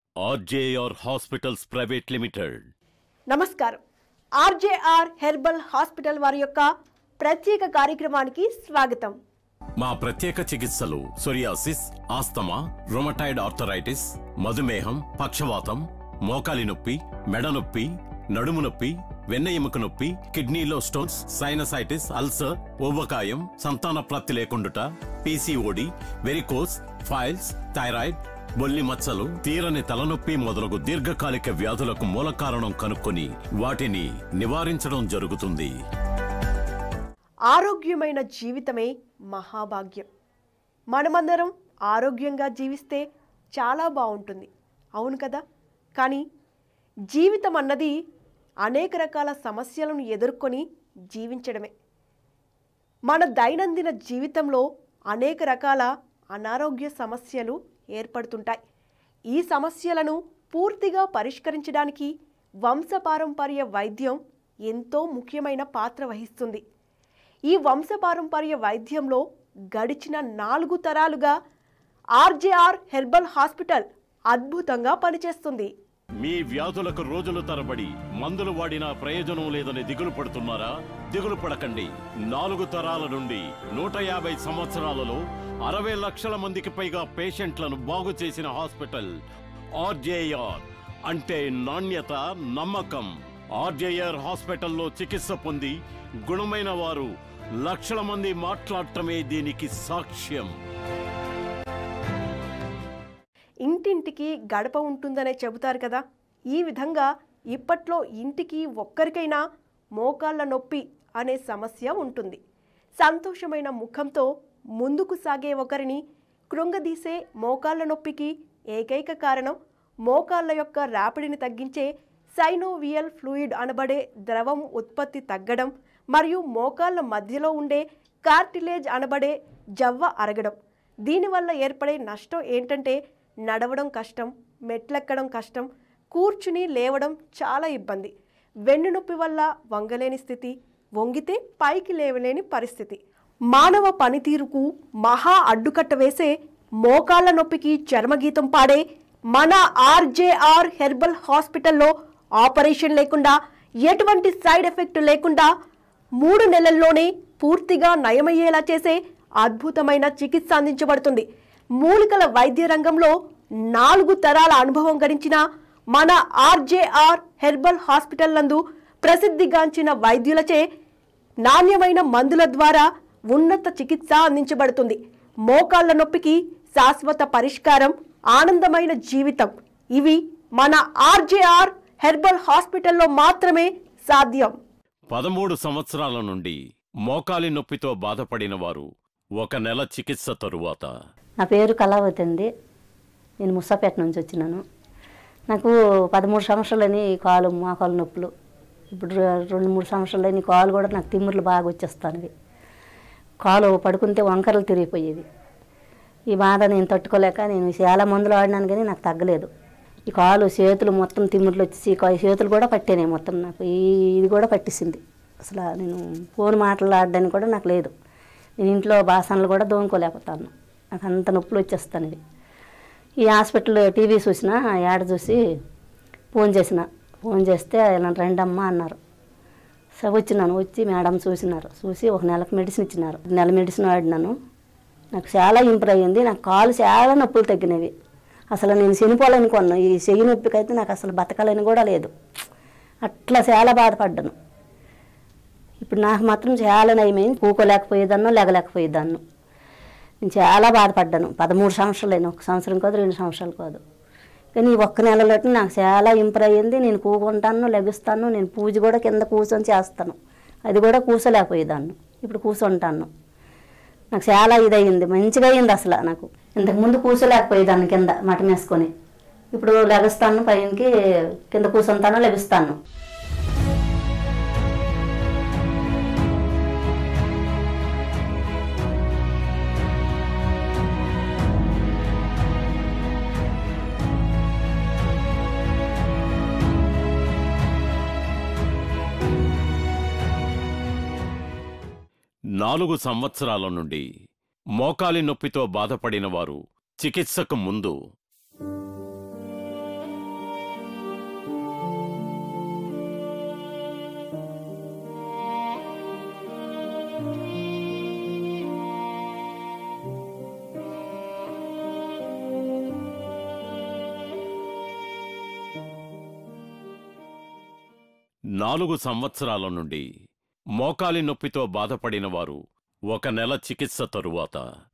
RJR hospitals private limited నమస్కారం RJR herbal hospital వారి యొక్క ప్రత్యేక కార్యక్రమానికి స్వాగతం మా ప్రత్యేక చికిత్సలు సొరియాసిస్ ఆస్తమా రొమటైడ్ ఆర్థరైటిస్ మధుమేహం పక్షవాతం మోకాలి నొప్పి మెడ నొప్పి నడుము నొప్పి వెన్న ఎముక నొప్పి కిడ్నీలో స్టోన్స్ సైనసైటిస్ అల్సర్ ఉవ్వకాయం సంతాన ప్రాప్తి లేకుండుట పీసీఓడి వెరికోస్ ఫైల్స్ థైరాయిడ్ బొల్లి మచ్చలు తీరని తలనొప్పి మొదలగు దీర్ఘకాలిక వ్యాధులకు మూల కారణం కనుక్కొని వాటిని నివారించడం జరుగుతుంది ఆరోగ్యమైన జీవితమే మహాభాగ్యం మనమందరం ఆరోగ్యంగా జీవిస్తే చాలా బాగుంటుంది అవును కదా కానీ జీవితం అన్నది అనేక రకాల సమస్యలను ఎదుర్కొని జీవించడమే మన దైనందిన జీవితంలో అనేక రకాల అనారోగ్య సమస్యలు ఏర్పడుతుంటాయి ఈ సమస్యలను పూర్తిగా పరిష్కరించడానికి వంశపారంపర్య వైద్యం ఎంతో ముఖ్యమైన పాత్ర వహిస్తుంది ఈ వంశపారంపర్య వైద్యంలో గడిచిన నాలుగు తరాలుగా ఆర్జేఆర్ హెర్బల్ హాస్పిటల్ అద్భుతంగా పనిచేస్తుంది మీ వ్యాధులకు రోజులు తరబడి మందులు వాడినా ప్రయోజనం లేదని దిగులు పడుతున్నారా దిగులు పడకండి నాలుగు తరాల నుండి నూట యాభై సంవత్సరాలలో అరవై లక్షల మందికి పైగా పేషెంట్లను బాగు చేసిన హాస్పిటల్ ఆర్జేఆర్ అంటే నాణ్యత నమ్మకం ఆర్జేఆర్ హాస్పిటల్లో చికిత్స పొంది గుణమైన వారు లక్షల మంది మాట్లాడటమే దీనికి సాక్ష్యం ఇంటింటికి గడప ఉంటుందనే చెబుతారు కదా ఈ విధంగా ఇప్పట్లో ఇంటికి ఒక్కరికైనా మోకాళ్ళ నొప్పి అనే సమస్య ఉంటుంది సంతోషమైన ముఖంతో ముందుకు సాగే ఒకరిని కృంగదీసే మోకాళ్ళ నొప్పికి ఏకైక కారణం మోకాళ్ళ యొక్క రాపిడిని తగ్గించే సైనోవియల్ ఫ్లూయిడ్ అనబడే ద్రవం ఉత్పత్తి తగ్గడం మరియు మోకాళ్ళ మధ్యలో ఉండే కార్టిలేజ్ అనబడే జవ్వ అరగడం దీనివల్ల ఏర్పడే నష్టం ఏంటంటే నడవడం కష్టం మెట్లెక్కడం కష్టం కూర్చుని లేవడం చాలా ఇబ్బంది వెన్నునొప్పి వల్ల వంగలేని స్థితి వంగితే పైకి లేవలేని పరిస్థితి మానవ పనితీరుకు మహా అడ్డుకట్ట వేసే మోకాళ్ళ నొప్పికి చర్మగీతం పాడే మన ఆర్జేఆర్ హెర్బల్ హాస్పిటల్లో ఆపరేషన్ లేకుండా ఎటువంటి సైడ్ ఎఫెక్ట్ లేకుండా మూడు నెలల్లోనే పూర్తిగా నయమయ్యేలా చేసే అద్భుతమైన చికిత్స అందించబడుతుంది మూలికల వైద్య రంగంలో నాలుగు తరాల అనుభవం గడించిన మన ఆర్జేఆర్ హెర్బల్ హాస్పిటల్ నందు ప్రసిద్ధిగాంచిన వైద్యులచే నాణ్యమైన మందుల ద్వారా ఉన్నత చికిత్స అందించబడుతుంది మోకాళ్ళ నొప్పికి శాశ్వత పరిష్కారం ఆనందమైన జీవితం ఇవి మన ఆర్జేఆర్ హెర్బల్ హాస్పిటల్లో మాత్రమే సాధ్యం పదమూడు సంవత్సరాల నుండి మోకాలి నొప్పితో బాధపడిన వారు ఒక నెల చికిత్స తరువాత నా పేరు కళావతి అండి నేను ముసాపేట నుంచి వచ్చినాను నాకు పదమూడు సంవత్సరాలని కాలు మోకాలు నొప్పులు ఇప్పుడు రె- రెండు మూడు సంవత్సరాలని కాలు కూడా నాకు తిమ్ముర్లు బాగా వచ్చేస్తానవి కాలు పడుకుంటే వంకరలు తిరిగిపోయేవి ఈ బాధ నేను తట్టుకోలేక నేను చాలా మందులు ఆడినాను కానీ నాకు తగ్గలేదు ఈ కాలు చేతులు మొత్తం తిమ్ముర్లు వచ్చేసి కా- చేతులు కూడా పట్టినాయి మొత్తం నాకు ఈ ఇది కూడా పట్టేసింది అసలు నేను ఫోన్ మాట్లాడడానికి కూడా నాకు లేదు నేను ఇంట్లో బాసనలు కూడా దోముకోలేకపోతాను నాకు అంత నొప్పులు వచ్చేస్తాను ఈ హాస్పిటల్ టీవీ చూసిన యాడ్ చూసి ఫోన్ చేసిన ఫోన్ చేస్తే ఇలా రండమ్మా అన్నారు సో వచ్చినాను వచ్చి మేడం చూసినారు చూసి ఒక నెలకు మెడిసిన్ ఇచ్చినారు నెల మెడిసిన్ వాడినాను నాకు చాలా ఇంప్రూవ్ అయ్యింది నాకు కాలు చాలా నొప్పులు తగ్గినవి అసలు నేను చనిపోవాలనుకున్నాను ఈ చెయ్యి నొప్పికి అయితే నాకు అసలు బతకాలని కూడా లేదు అట్లా చాలా బాధపడ్డాను ఇప్పుడు నాకు మాత్రం చాలా నయమైంది కూకోలేకపోయేదాన్నో లేగలేకపోయేదాన్ని నేను చాలా బాధపడ్డాను పదమూడు సంవత్సరాలు అయినా ఒక సంవత్సరం కాదు రెండు సంవత్సరాలు కాదు కానీ ఈ ఒక్క నెలలో నాకు చాలా ఇంప్రూవ్ అయ్యింది నేను కూకుంటాను లెగుస్తాను నేను పూజ కూడా కింద కూర్చొని చేస్తాను అది కూడా కూర్చోలేకపోయేదాన్ని ఇప్పుడు కూర్చుంటాను నాకు చాలా ఇదయింది మంచిగా అయింది అసలు నాకు ఇంతకు ముందు కూర్చోలేకపోయేదాన్ని కింద మటం వేసుకొని ఇప్పుడు లెగుస్తాను పైనకి కింద కూర్చుంటాను లెగుస్తాను నాలుగు సంవత్సరాల నుండి మోకాలి నొప్పితో బాధపడిన వారు చికిత్సకు ముందు నాలుగు సంవత్సరాల నుండి మోకాలి నొప్పితో బాధపడిన వారు ఒక నెల చికిత్స తరువాత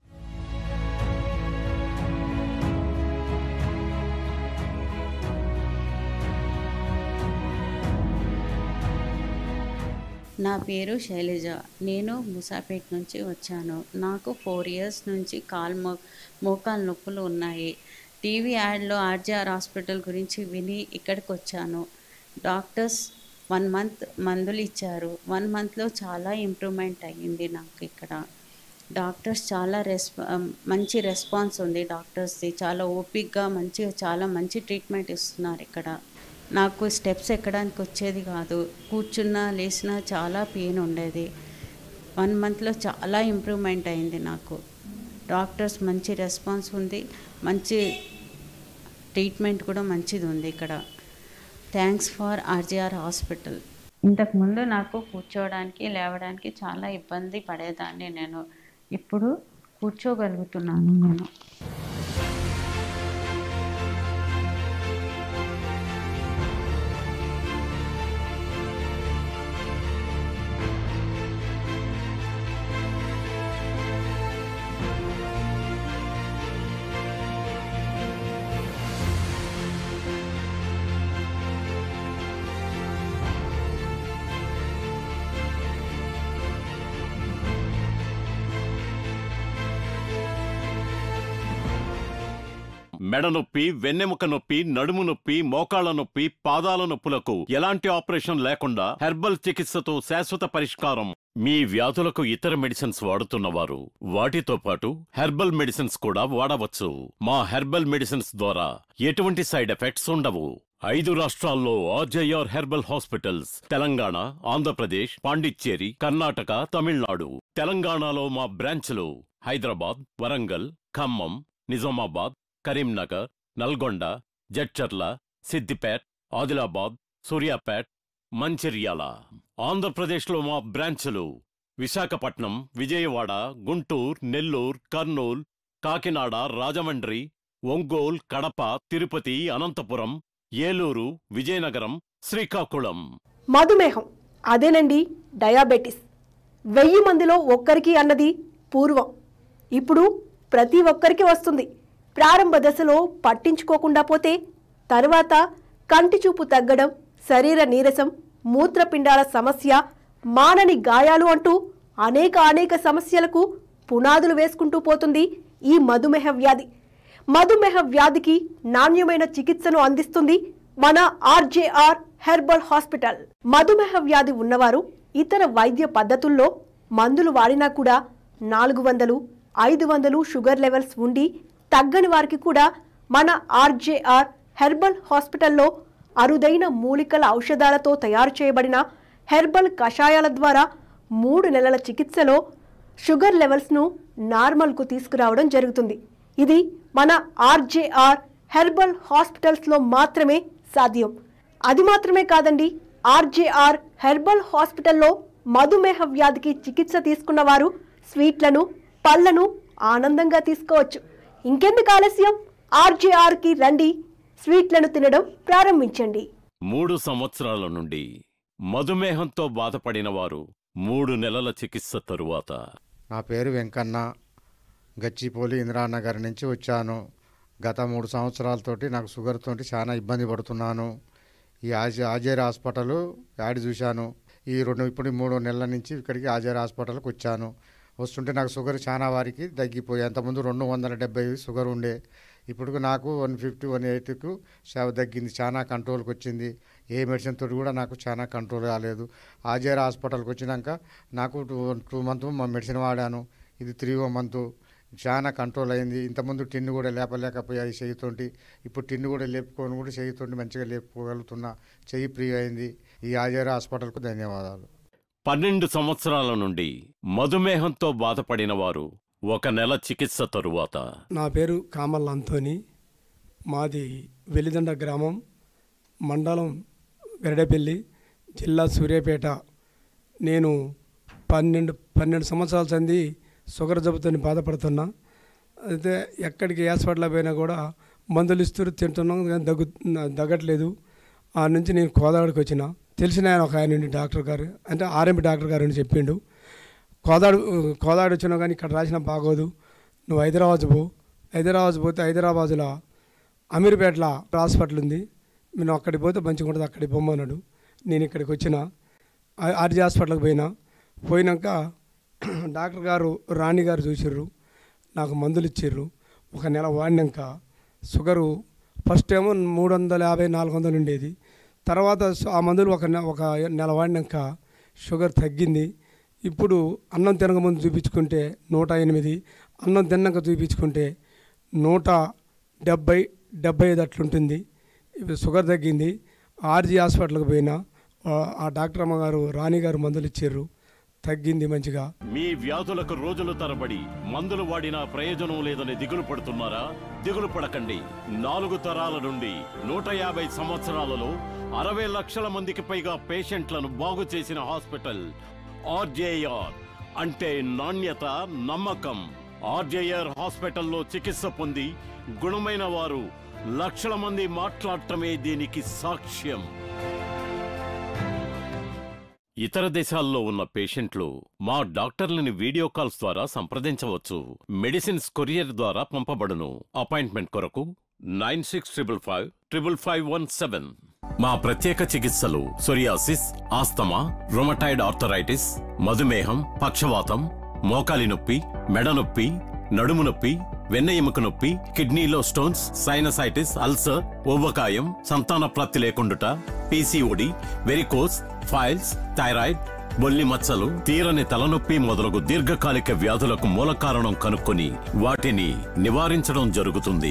నా పేరు శైలజ నేను ముసాపేట్ నుంచి వచ్చాను నాకు ఫోర్ ఇయర్స్ నుంచి కాల్ మో మోకాలు నొప్పులు ఉన్నాయి టీవీ యాడ్లో ఆర్జీఆర్ హాస్పిటల్ గురించి విని ఇక్కడికి వచ్చాను డాక్టర్స్ వన్ మంత్ మందులు ఇచ్చారు వన్ మంత్లో చాలా ఇంప్రూవ్మెంట్ అయ్యింది నాకు ఇక్కడ డాక్టర్స్ చాలా రెస్పా మంచి రెస్పాన్స్ ఉంది డాక్టర్స్ది చాలా ఓపిక్గా మంచిగా చాలా మంచి ట్రీట్మెంట్ ఇస్తున్నారు ఇక్కడ నాకు స్టెప్స్ ఎక్కడానికి వచ్చేది కాదు కూర్చున్నా లేచినా చాలా పెయిన్ ఉండేది వన్ మంత్లో చాలా ఇంప్రూవ్మెంట్ అయింది నాకు డాక్టర్స్ మంచి రెస్పాన్స్ ఉంది మంచి ట్రీట్మెంట్ కూడా మంచిది ఉంది ఇక్కడ థ్యాంక్స్ ఫర్ ఆర్జీఆర్ హాస్పిటల్ ఇంతకుముందు నాకు కూర్చోవడానికి లేవడానికి చాలా ఇబ్బంది పడేదాన్ని నేను ఇప్పుడు కూర్చోగలుగుతున్నాను నేను మెడ నొప్పి వెన్నెముక నొప్పి నడుము నొప్పి మోకాళ్ల నొప్పి పాదాల నొప్పులకు ఎలాంటి ఆపరేషన్ లేకుండా హెర్బల్ చికిత్సతో శాశ్వత పరిష్కారం మీ వ్యాధులకు ఇతర మెడిసిన్స్ వాడుతున్నవారు వాటితో పాటు హెర్బల్ మెడిసిన్స్ కూడా వాడవచ్చు మా హెర్బల్ మెడిసిన్స్ ద్వారా ఎటువంటి సైడ్ ఎఫెక్ట్స్ ఉండవు ఐదు రాష్ట్రాల్లో RJR herbal hospitals Telangana Andhra Pradesh Pondicherry Karnataka Tamil Nadu తెలంగాణలో మా బ్రాంచ్లు హైదరాబాద్ వరంగల్ ఖమ్మం నిజామాబాద్ కరీంనగర్ నల్గొండ జడ్చర్ల సిద్దిపేట్ ఆదిలాబాద్ సూర్యాపేట్ మంచిర్యాల ఆంధ్రప్రదేశ్లో మా బ్రాంచులు విశాఖపట్నం విజయవాడ గుంటూరు నెల్లూరు కర్నూలు కాకినాడ రాజమండ్రి ఒంగోల్ కడప తిరుపతి అనంతపురం ఏలూరు విజయనగరం శ్రీకాకుళం మధుమేహం అదేనండి డయాబెటిస్ వెయ్యి మందిలో ఒక్కరికి అన్నది పూర్వం ఇప్పుడు ప్రతి ఒక్కరికి వస్తుంది ప్రారంభ దశలో పట్టించుకోకుండా పోతే తర్వాత కంటి చూపు తగ్గడం శరీర నీరసం మూత్రపిండాల సమస్య మానని గాయాలు అంటూ అనేక అనేక సమస్యలకు పునాదులు వేసుకుంటూ పోతుంది ఈ మధుమేహ వ్యాధి మధుమేహ వ్యాధికి నాణ్యమైన చికిత్సను అందిస్తుంది మన ఆర్జేఆర్ హెర్బల్ హాస్పిటల్ మధుమేహ వ్యాధి ఉన్నవారు ఇతర వైద్య పద్ధతుల్లో మందులు వాడినా కూడా నాలుగు వందలు ఐదు వందలు షుగర్ లెవెల్స్ ఉండి తగ్గని వారికి కూడా మన ఆర్జేఆర్ హెర్బల్ హాస్పిటల్లో అరుదైన మూలికల ఔషధాలతో తయారు చేయబడిన హెర్బల్ కషాయాల ద్వారా మూడు నెలల చికిత్సలో షుగర్ లెవెల్స్ను నార్మల్కు తీసుకురావడం జరుగుతుంది ఇది మన ఆర్జేఆర్ హెర్బల్ హాస్పిటల్స్లో మాత్రమే సాధ్యం అది మాత్రమే కాదండి ఆర్జేఆర్ హెర్బల్ హాస్పిటల్లో మధుమేహ వ్యాధికి చికిత్స తీసుకున్న వారు స్వీట్లను పళ్ళను ఆనందంగా తీసుకోవచ్చు ఇంకెందుకు ఆలస్యం ఆర్జేఆర్కి రండి స్వీట్లను తినడం ప్రారంభించండి మూడు సంవత్సరాల నుండి మధుమేహంతో బాధపడిన వారు మూడు నెలల చికిత్స తరువాత నా పేరు వెంకన్న గచ్చిపోలి ఇందిరానగర్ నుంచి వచ్చాను గత మూడు సంవత్సరాలతోటి నాకు షుగర్ తోటి చాలా ఇబ్బంది పడుతున్నాను ఈ ఆజ ఆజేర్ హాస్పిటల్ యాడ్ చూశాను ఈ రెండు ఇప్పుడు మూడు నెలల నుంచి ఇక్కడికి ఆజేర్ హాస్పిటల్కి వచ్చాను వస్తుంటే నాకు షుగర్ చాలా వారికి తగ్గిపోయి అంతకుముందు రెండు వందల డెబ్బై షుగర్ ఉండే ఇప్పుడు నాకు వన్ ఫిఫ్టీ వన్ ఎయిట్కు తగ్గింది చాలా కంట్రోల్కి వచ్చింది ఏ మెడిసిన్ తోటి కూడా నాకు చాలా కంట్రోల్ కాలేదు ఆజేర్ హాస్పిటల్కి వచ్చినాక నాకు టూ టూ మంత్ మా మెడిసిన్ వాడాను ఇది త్రీ మంత్ చాలా కంట్రోల్ అయింది ఇంతకుముందు టిన్ను కూడా లేపలేకపోయాయి చెయ్యితోటి ఇప్పుడు టిన్ను కూడా లేపుకొని కూడా చెయ్యితోటి మంచిగా లేపుకోగలుగుతున్నా చెయ్యి ఫ్రీ అయింది ఈ ఆజేర్ హాస్పిటల్కు ధన్యవాదాలు పన్నెండు సంవత్సరాల నుండి మధుమేహంతో బాధపడిన వారు ఒక నెల చికిత్స తరువాత నా పేరు కామల్ అంతోని మాది వెలిదండ గ్రామం మండలం గరిడపల్లి జిల్లా సూర్యాపేట నేను పన్నెండు పన్నెండు సంవత్సరాల సంది షుగర్ జబ్బుతో బాధపడుతున్నా అయితే ఎక్కడికి హాస్పిటల్ పోయినా కూడా మందులు ఇస్తూ తింటున్నాం కానీ దగ్గు దగ్గట్లేదు ఆ నుంచి నేను కోదాడికి వచ్చిన తెలిసిన ఆయన ఒక ఆయన ఉండి డాక్టర్ గారు అంటే ఆర్ఎంపి డాక్టర్ గారు అని చెప్పిండు కోదాడు కోదాడు వచ్చినా కానీ ఇక్కడ రాసిన బాగోదు నువ్వు హైదరాబాద్ పో హైదరాబాద్ పోతే హైదరాబాద్లో అమీర్పేటలో హాస్పిటల్ ఉంది నేను అక్కడికి పోతే మంచిగా ఉంటుంది అక్కడికి పొమ్మన్నాడు నేను ఇక్కడికి వచ్చిన ఆ- ఆర్జీ హాస్పిటల్కి పోయినా పోయినాక డాక్టర్ గారు రాణి గారు చూసిర్రు నాకు మందులు ఇచ్చిర్రు ఒక నెల వాడినాక షుగరు ఫస్ట్ ఏమో మూడు వందల యాభై నాలుగు వందలు ఉండేది తర్వాత స- ఆ మందులు ఒక నె- ఒక నెల వాడినాక షుగర్ తగ్గింది ఇప్పుడు అన్నం తినక ముందు చూపించుకుంటే నూట ఎనిమిది అన్నం తిన్నాక చూపించుకుంటే నూట డెబ్బై డెబ్బై ఐదు అట్లుంటుంది ఇప్పుడు షుగర్ తగ్గింది ఆర్జీ హాస్పిటల్కి పోయినా ఆ- ఆ డాక్టర్ అమ్మగారు రాణి గారు మందులు ఇచ్చారు తగ్గింది మంచిగా మీ వ్యాధులకు రోజుల తరబడి మందులు వాడినా ప్రయోజనం లేదని దిగులు పడుతున్నారా దిగులు పడకండి నాలుగు తరాల నుండి నూట యాభై సంవత్సరాలలో అరవై లక్షల మందికి పైగా పేషెంట్లను బాగు చేసిన హాస్పిటల్ ఆర్జేఆర్ అంటే నాణ్యత నమ్మకం ఆర్జేఆర్ హాస్పిటల్లో చికిత్స పొంది గుణమైన వారు లక్షల మంది మాట్లాడటమే దీనికి సాక్ష్యం ఇతర దేశాల్లో ఉన్న పేషెంట్లు మా డాక్టర్లని వీడియో కాల్స్ ద్వారా సంప్రదించవచ్చు మెడిసిన్స్ కొరియర్ ద్వారా పంపబడును అపాయింట్మెంట్ కొరకు nine six triple five triple five one seven మా ప్రత్యేక చికిత్సలు సొరియాసిస్ ఆస్తమా రొమటైడ్ ఆర్థరైటిస్ మధుమేహం పక్షవాతం మోకాలి నొప్పి మెడ నొప్పి నడుము నొప్పి వెన్న ఎముక నొప్పి కిడ్నీలో స్టోన్స్ సైనసైటిస్ అల్సర్ ఓవకాయం సంతాన ప్రాప్తి లేకుండుట పీసీఓడి వెరికోస్ ఫైల్స్ థైరాయిడ్ బొల్లి మచ్చలు తీరని తలనొప్పి మొదలగు దీర్ఘకాలిక వ్యాధులకు మూల కారణం కనుక్కొని వాటిని నివారించడం జరుగుతుంది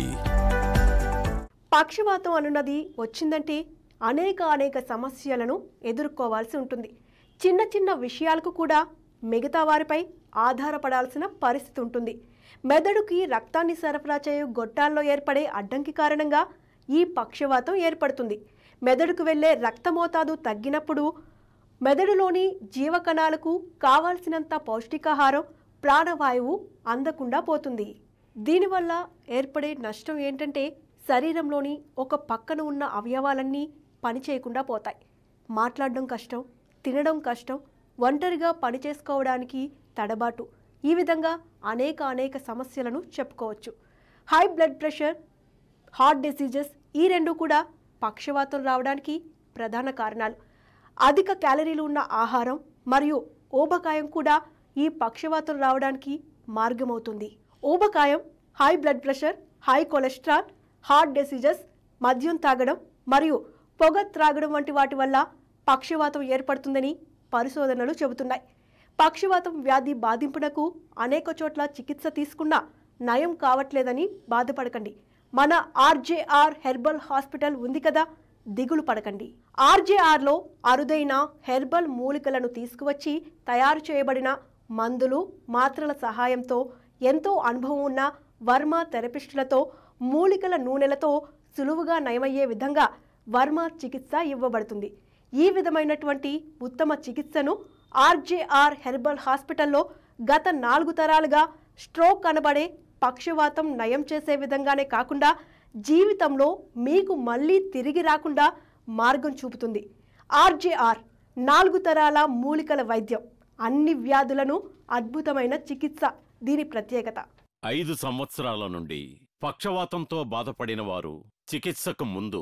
పక్షవాతం అనున్నది వచ్చిందంటే అనేక అనేక సమస్యలను ఎదుర్కోవాల్సి ఉంటుంది చిన్న చిన్న విషయాలకు కూడా మిగతా వారిపై ఆధారపడాల్సిన పరిస్థితి ఉంటుంది మెదడుకి రక్తాన్ని సరఫరా చేయు గొట్టాల్లో ఏర్పడే అడ్డంకి కారణంగా ఈ పక్షవాతం ఏర్పడుతుంది మెదడుకు వెళ్ళే రక్త మోతాదు తగ్గినప్పుడు మెదడులోని జీవకణాలకు కావాల్సినంత పౌష్టికాహారం ప్రాణవాయువు అందకుండా పోతుంది దీనివల్ల ఏర్పడే నష్టం ఏంటంటే శరీరంలోని ఒక పక్కన ఉన్న అవయవాలన్నీ పనిచేయకుండా పోతాయి మాట్లాడడం కష్టం తినడం కష్టం ఒంటరిగా పని చేసుకోవడానికి తడబాటు ఈ విధంగా అనేక అనేక సమస్యలను చెప్పుకోవచ్చు high blood pressure heart diseases ఈ రెండు కూడా పక్షవాతం రావడానికి ప్రధాన కారణాలు అధిక క్యాలరీలు ఉన్న ఆహారం మరియు ఊబకాయం కూడా ఈ పక్షవాతం రావడానికి మార్గమవుతుంది ఊబకాయం high blood pressure high cholesterol heart diseases మద్యం తాగడం మరియు పొగ త్రాగడం వంటి వాటి వల్ల పక్షవాతం ఏర్పడుతుందని పరిశోధనలు చెబుతున్నాయి పక్షవాతం వ్యాధి బాధింపునకు అనేక చోట్ల చికిత్స తీసుకున్నా నయం కావట్లేదని బాధపడకండి మన ఆర్జేఆర్ హెర్బల్ హాస్పిటల్ ఉంది కదా దిగులు పడకండి ఆర్జేఆర్లో అరుదైన హెర్బల్ మూలికలను తీసుకువచ్చి తయారు చేయబడిన మందులు మాత్రల సహాయంతో ఎంతో అనుభవం ఉన్న వర్మ థెరపిస్టులతో మూలికల నూనెలతో సులువుగా నయమయ్యే విధంగా వర్మ చికిత్స ఇవ్వబడుతుంది ఈ విధమైనటువంటి ఉత్తమ చికిత్సను ఆర్జేఆర్ హెర్బల్ హాస్పిటల్లో గత నాలుగు తరాలుగా స్ట్రోక్ అనబడే పక్షవాతం నయం చేసే విధంగానే కాకుండా జీవితంలో మీకు మళ్ళీ తిరిగి రాకుండా మార్గం చూపుతుంది ఆర్జేఆర్ నాలుగు తరాల మూలికల వైద్యం అన్ని వ్యాధులను అద్భుతమైన చికిత్స దీని ప్రత్యేకత ఐదు సంవత్సరాల నుండి పక్షవాతంతో బాధపడిన వారు చికిత్సకు ముందు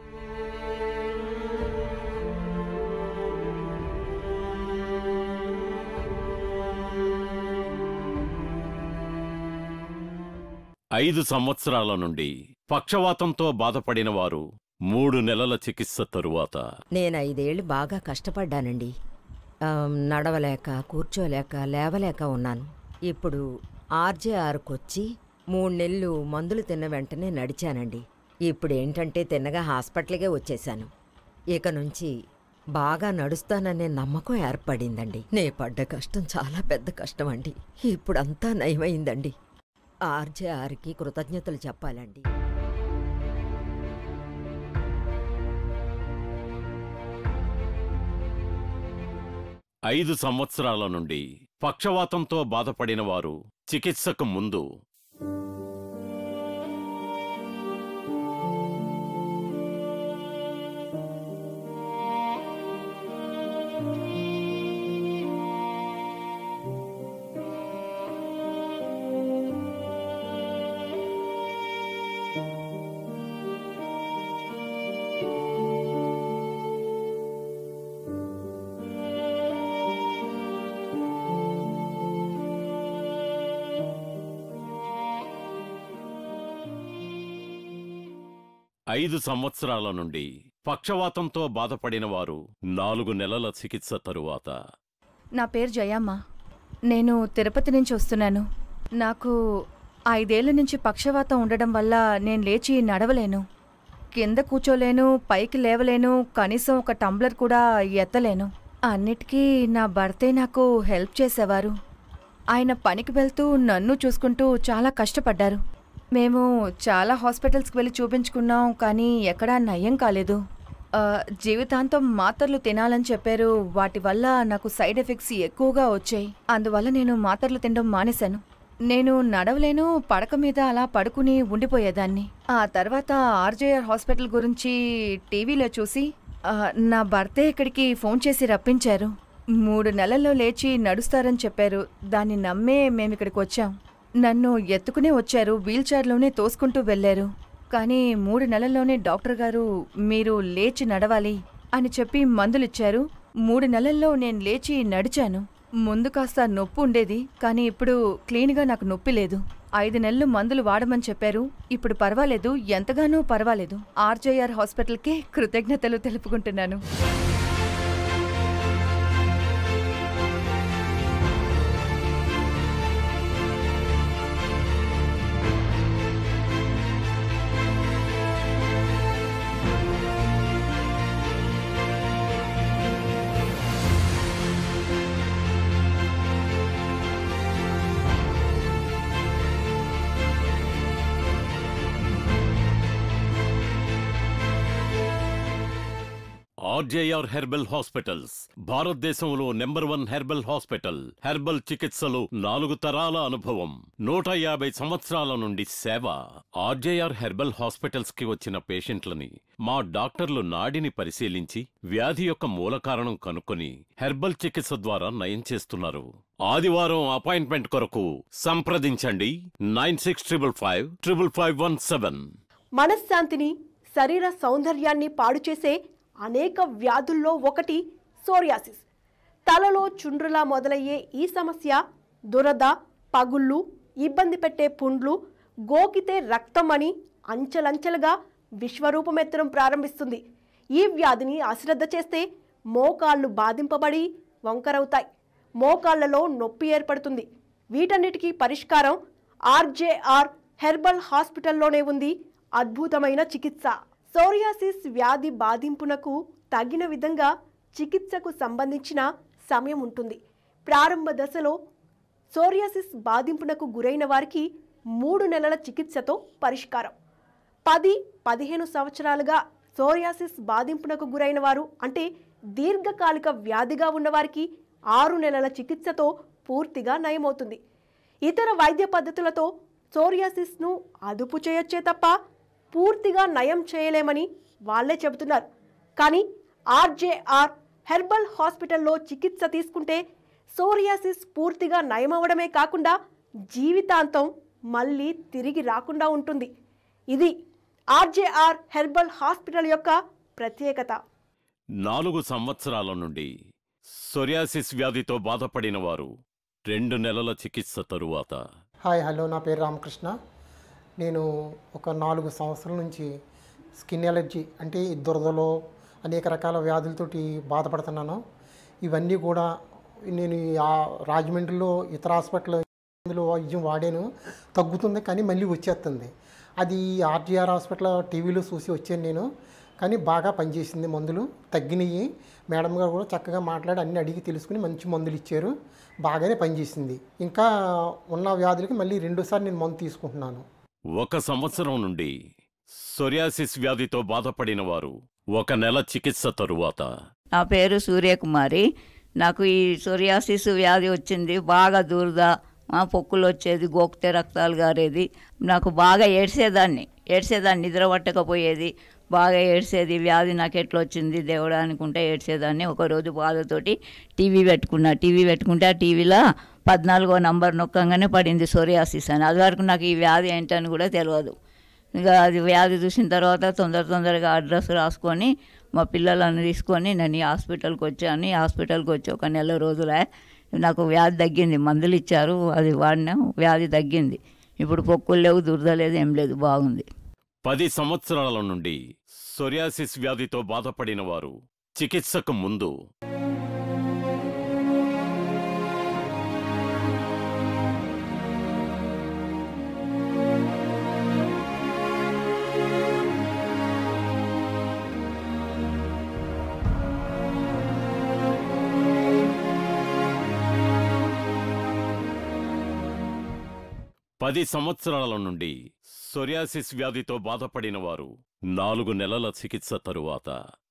ఐదు సంవత్సరాల నుండి పక్షవాతంతో బాధపడిన వారు మూడు నెలల చికిత్స తరువాత నేను ఐదేళ్లు బాగా కష్టపడ్డానండి ఆ, నడవలేక కూర్చోలేక లేవలేక ఉన్నాను ఇప్పుడు ఆర్జేఆర్కి వచ్చి మూడు నెలలు మందులు తిన్న వెంటనే నడిచానండి ఇప్పుడు ఏంటంటే తిన్నగా హాస్పిటల్కే వచ్చేసాను ఇక నుంచి బాగా నడుస్తాననే నమ్మకం ఏర్పడిందండి నే పడ్డ కష్టం చాలా పెద్ద కష్టం అండి ఇప్పుడంతా నయమైందండి ఆర్జేఆర్కి కృతజ్ఞతలు చెప్పాలండి ఐదు సంవత్సరాల నుండి పక్షవాతంతో బాధపడిన వారు చికిత్సకు ముందు ఐదు సంవత్సరాల నుండి పక్షవాతంతో బాధపడిన వారు నాలుగు నెలల చికిత్స తరువాత నా పేరు జయమ్మ నేను తిరుపతి నుంచి వస్తున్నాను నాకు ఐదేళ్ల నుంచి పక్షవాతం ఉండడం వల్ల నేను లేచి నడవలేను కింద కూర్చోలేను పైకి లేవలేను కనీసం ఒక టంబ్లర్ కూడా ఎత్తలేను అన్నిటికీ నా భర్తే నాకు హెల్ప్ చేసేవారు ఆయన పనికి వెళ్తూ నన్ను చూసుకుంటూ చాలా కష్టపడ్డారు మేము చాలా హాస్పిటల్స్కి వెళ్ళి చూపించుకున్నాం కానీ ఎక్కడా నయం కాలేదు ఆ, జీవితాంతం మాత్రలు తినాలని చెప్పారు వాటి వల్ల నాకు సైడ్ ఎఫెక్ట్స్ ఎక్కువగా వచ్చాయి అందువల్ల నేను మాత్రలు తినడం మానేశాను నేను నడవలేను పడక మీద అలా పడుకుని ఉండిపోయేదాన్ని ఆ తర్వాత ఆర్జేఆర్ హాస్పిటల్ గురించి టీవీలో చూసి ఆ, నా భర్తే ఇక్కడికి ఫోన్ చేసి రప్పించారు మూడు నెలల్లో లేచి నడుస్తారని చెప్పారు దాన్ని నమ్మే మేము ఇక్కడికి వచ్చాం నన్ను ఎత్తుకునే వచ్చారు వీల్చైర్లోనే తోసుకుంటూ వెళ్ళారు కానీ మూడు నెలల్లోనే డాక్టర్ గారు మీరు లేచి నడవాలి అని చెప్పి మందులిచ్చారు మూడు నెలల్లో నేను లేచి నడిచాను ముందు కాస్త నొప్పి ఉండేది కానీ ఇప్పుడు క్లీన్గా నాకు నొప్పి లేదు ఐదు నెలలు మందులు వాడమని చెప్పారు ఇప్పుడు పర్వాలేదు ఎంతగానో పర్వాలేదు ఆర్జేఆర్ హాస్పిటల్కే కృతజ్ఞతలు తెలుపుకుంటున్నాను ఆర్జేఆర్ హెర్బల్ హాస్పిటల్స్ భారతదేశంలో number one herbal hospital herbal చికిత్సలు నాలుగు తరాల అనుభవం నూట యాభై సంవత్సరాల నుండి సేవ ఆర్జేఆర్ హెర్బల్ హాస్పిటల్స్ కి వచ్చిన పేషెంట్లని మా డాక్టర్లు నాడిని పరిశీలించి వ్యాధి యొక్క మూల కారణం కనుక్కొని హెర్బల్ చికిత్స ద్వారా నయం చేస్తున్నారు ఆదివారం అపాయింట్మెంట్ కొరకు సంప్రదించండి nine six triple five triple five one seven మనశ్శాంతిని శరీర సౌందర్యాన్ని పాడు చేసే అనేక వ్యాధుల్లో ఒకటి సోరియాసిస్ తలలో చుండ్రులా మొదలయ్యే ఈ సమస్య దురద పగుళ్ళు ఇబ్బంది పెట్టే పుండ్లు గోకితే రక్తం అని అంచెలంచెలుగా విశ్వరూపమెత్తడం ప్రారంభిస్తుంది ఈ వ్యాధిని అశ్రద్ధ చేస్తే మోకాళ్ళు బాధింపబడి వంకరవుతాయి మోకాళ్లలో నొప్పి ఏర్పడుతుంది వీటన్నిటికీ పరిష్కారం ఆర్జేఆర్ హెర్బల్ హాస్పిటల్లోనే ఉంది అద్భుతమైన చికిత్స సోరియాసిస్ వ్యాధి బాధింపునకు తగిన విధంగా చికిత్సకు సంబంధించిన సమయం ఉంటుంది ప్రారంభ దశలో సోరియాసిస్ బాధింపునకు గురైన వారికి మూడు నెలల చికిత్సతో పరిష్కారం పది పదిహేను సంవత్సరాలుగా సోరియాసిస్ బాధింపునకు గురైన వారు అంటే దీర్ఘకాలిక వ్యాధిగా ఉన్నవారికి ఆరు నెలల చికిత్సతో పూర్తిగా నయమవుతుంది ఇతర వైద్య పద్ధతులతో సోరియాసిస్ను అదుపు చేయొచ్చే తప్ప పూర్తిగా నయం చేయలేమని వాళ్ళే చెబుతున్నారు కానీ ఆర్జేఆర్ హెర్బల్ హాస్పిటల్లో చికిత్స తీసుకుంటే సోరియాసిస్ పూర్తిగా నయమవడమే కాకుండా జీవితాంతం మళ్ళీ తిరిగి రాకుండా ఉంటుంది ఇది ఆర్జేఆర్ హెర్బల్ హాస్పిటల్ యొక్క ప్రత్యేకత నాలుగు సంవత్సరాల నుండి సొరియాసిస్ వ్యాధితో బాధపడిన వారు రెండు నెలల చికిత్స తరువాత హాయ్ హలో నా పేరు రామకృష్ణ నేను ఒక నాలుగు సంవత్సరాల నుంచి స్కిన్ ఎలర్జీ అంటే ఈ దురదలో అనేక రకాల వ్యాధులతోటి బాధపడుతున్నాను ఇవన్నీ కూడా నేను ఈ ఆ రాజమండ్రిలో ఇతర హాస్పిటల్ మందులు వైద్యం వాడాను తగ్గుతుంది కానీ మళ్ళీ వచ్చేస్తుంది అది ఆర్జీఆర్ హాస్పిటల్ టీవీలో చూసి వచ్చాను నేను కానీ బాగా పనిచేసింది మందులు తగ్గినాయి మేడం గారు కూడా చక్కగా మాట్లాడి అన్ని అడిగి తెలుసుకుని మంచి మందులు ఇచ్చారు బాగానే పనిచేసింది ఇంకా ఉన్న వ్యాధులకి మళ్ళీ రెండోసారి నేను మందు తీసుకుంటున్నాను ఒక సంవత్సరం నుండి సొరియాసిస్ వ్యాధితో బాధపడిన వారు ఒక నెల చికిత్స తరువాత నా పేరు సూర్యకుమారి నాకు ఈ సోరియాసిస్ వ్యాధి వచ్చింది బాగా దురద ఆ, పొక్కులు వచ్చేది గోకితే రక్తాలు గారేది నాకు బాగా ఏడ్చేదాన్ని ఏడ్చేదాన్ని నిద్ర పట్టకపోయేది బాగా ఏడ్చేది వ్యాధి నాకు ఎట్లా వచ్చింది దేవుడా అనుకుంటే ఏడ్చేదాన్ని ఒకరోజు బాధతోటి టీవీ పెట్టుకున్నా టీవీ పెట్టుకుంటే ఆ టీవీలో పద్నాలుగో నంబర్ నొక్కంగానే పడింది సోరియాసిస్ అని అది వరకు నాకు ఈ వ్యాధి ఏంటని కూడా తెలియదు ఇంకా అది వ్యాధి చూసిన తర్వాత తొందర తొందరగా అడ్రస్ రాసుకొని మా పిల్లలను తీసుకొని నేను ఈ హాస్పిటల్కి వచ్చాను ఈ హాస్పిటల్కి వచ్చి ఒక నెల రోజులే నాకు వ్యాధి తగ్గింది మందులు ఇచ్చారు అది వాడినా వ్యాధి తగ్గింది ఇప్పుడు పొక్కులు లేవు దురద లేదు ఏం లేదు బాగుంది పది సంవత్సరాల నుండి సొరియాసిస్ వ్యాధితో బాధపడిన వారు చికిత్సకు ముందు పది సంవత్సరాల నుండి సొరియాసిస్ వ్యాధితో బాధపడిన వారు నాలుగు నెలల చికిత్స తరువాత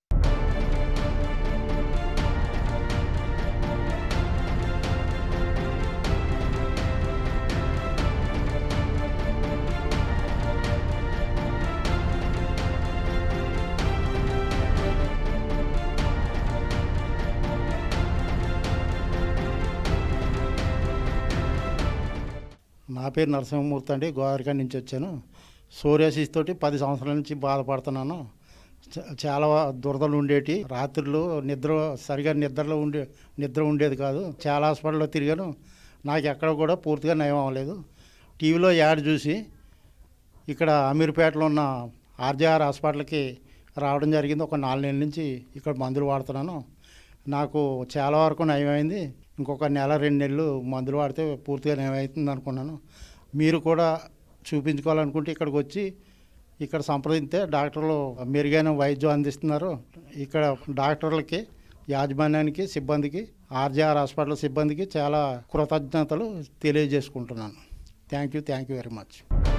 నా పేరు నరసింహమూర్తి అండి గోదావరికాడ నుంచి వచ్చాను సోరియాసిస్ తోటి పది సంవత్సరాల నుంచి బాధపడుతున్నాను చ- చాలా దురదలు ఉండేటి రాత్రులు నిద్ర సరిగా నిద్రలో ఉండే నిద్ర ఉండేది కాదు చాలా హాస్పిటల్లో తిరిగాను నాకు ఎక్కడ కూడా పూర్తిగా నయం అవ్వలేదు టీవీలో యాడ్ చూసి ఇక్కడ అమీర్పేటలో ఉన్న ఆర్జేఆర్ హాస్పిటల్కి రావడం జరిగింది ఒక నాలుగు నెలల నుంచి ఇక్కడ మందులు వాడుతున్నాను నాకు చాలా వరకు నయమైంది ఇంకొక నెల రెండు నెలలు మందులు వాడితే పూర్తిగా నయమవుతుంది అనుకున్నాను మీరు కూడా చూపించుకోవాలనుకుంటే ఇక్కడికి వచ్చి ఇక్కడ సంప్రదింస్తే డాక్టర్లు మెరుగైన వైద్యం అందిస్తున్నారు ఇక్కడ డాక్టర్లకి యాజమాన్యానికి సిబ్బందికి ఆర్జీఆర్ హాస్పిటల్ సిబ్బందికి చాలా కృతజ్ఞతలు తెలియజేసుకుంటున్నాను thank you thank you very much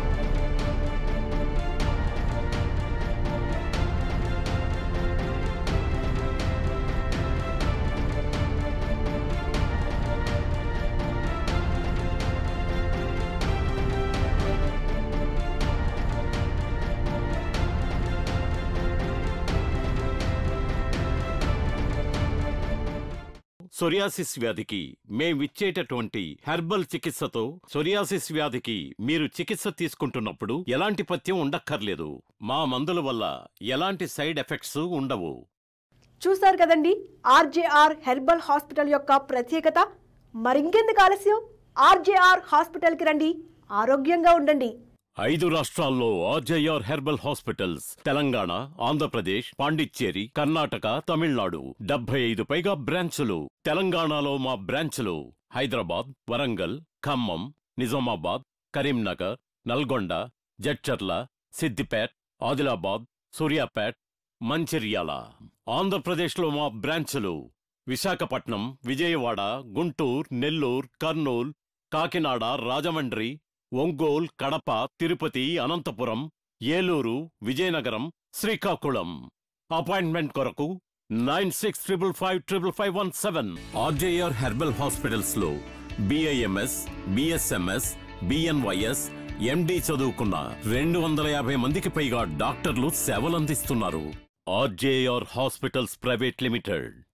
psoriasis వ్యాధికి మేమిచ్చేటటువంటి హెర్బల్ చికిత్సతో సొరియాసిస్ వ్యాధికి మీరు చికిత్స తీసుకుంటున్నప్పుడు ఎలాంటి పథ్యం ఉండక్కర్లేదు మా మందుల వల్ల ఎలాంటి సైడ్ ఎఫెక్ట్స్ ఉండవు చూశారు కదండి ఆర్జేఆర్ హెర్బల్ హాస్పిటల్ యొక్క ప్రత్యేకత మరింకెందుకు ఆలస్యం ఆర్జేఆర్ హాస్పిటల్కి రండి ఆరోగ్యంగా ఉండండి ఐదు రాష్ట్రాల్లో RJR herbal hospitals Telangana Andhra Pradesh Pondicherry Karnataka Tamil Nadu డెబ్బై ఐదు పైగా బ్రాంచులు తెలంగాణలో మా బ్రాంచులు హైదరాబాద్ వరంగల్ ఖమ్మం నిజామాబాద్ కరీంనగర్ నల్గొండ జడ్చర్ల సిద్దిపేట్ ఆదిలాబాద్ సూర్యాపేట్ మంచిర్యాల ఆంధ్రప్రదేశ్లో మా బ్రాంచులు విశాఖపట్నం విజయవాడ గుంటూరు నెల్లూరు కర్నూలు కాకినాడ రాజమండ్రి ఒంగోల్ కడప తిరుపతి అనంతపురం ఏలూరు విజయనగరం శ్రీకాకుళం అపాయింట్మెంట్ కొరకు nine six triple five triple five one seven RJR herbal hospitals లో బిఐఎంఎస్ బిఎస్ఎంఎస్ బిఎన్వైఎస్ ఎండి చదువుకున్న రెండు వందల యాభై మందికి పైగా డాక్టర్లు సేవలందిస్తున్నారు ఆర్జేఆర్ హాస్పిటల్స్ ప్రైవేట్ లిమిటెడ్